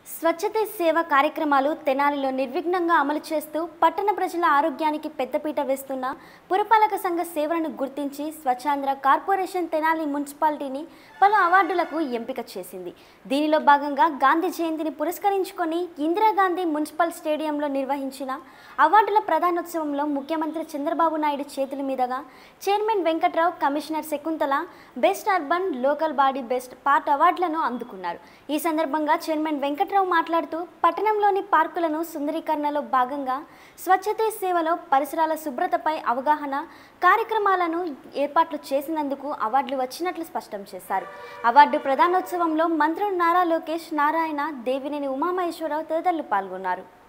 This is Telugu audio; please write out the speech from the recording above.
స్వచ్ఛతే సేవ కార్యక్రమాలు తెనాలిలో నిర్విఘ్నంగా అమలు చేస్తూ పట్టణ ప్రజల ఆరోగ్యానికి పెద్దపీట వేస్తున్న పురపాలక సంఘ సేవలను గుర్తించి స్వచ్ఛాంధ్ర కార్పొరేషన్ తెనాలి మున్సిపాలిటీని పలు అవార్డులకు ఎంపిక చేసింది దీనిలో భాగంగా గాంధీ జయంతిని పురస్కరించుకొని ఇందిరాగాంధీ మున్సిపల్ స్టేడియంలో నిర్వహించిన అవార్డుల ప్రధానోత్సవంలో ముఖ్యమంత్రి చంద్రబాబు నాయుడు చేతుల మీదుగా chairman Venkatrao commissioner Shakuntala best urban local body best part అవార్డులను అందుకున్నారు ఈ సందర్భంగా చైర్మన్ వెంకట్రావు మాట్లాడుతూ పట్టణంలోని పార్కులను సుందరీకరణలో భాగంగా స్వచ్ఛతే సేవలో పరిసరాల శుభ్రతపై అవగాహన కార్యక్రమాలను ఏర్పాట్లు చేసినందుకు అవార్డులు వచ్చినట్లు స్పష్టం చేశారు అవార్డు ప్రధానోత్సవంలో మంత్రులు నారా లోకేష్ నారాయణ దేవినేని ఉమామహేశ్వరరావు తదితరులు పాల్గొన్నారు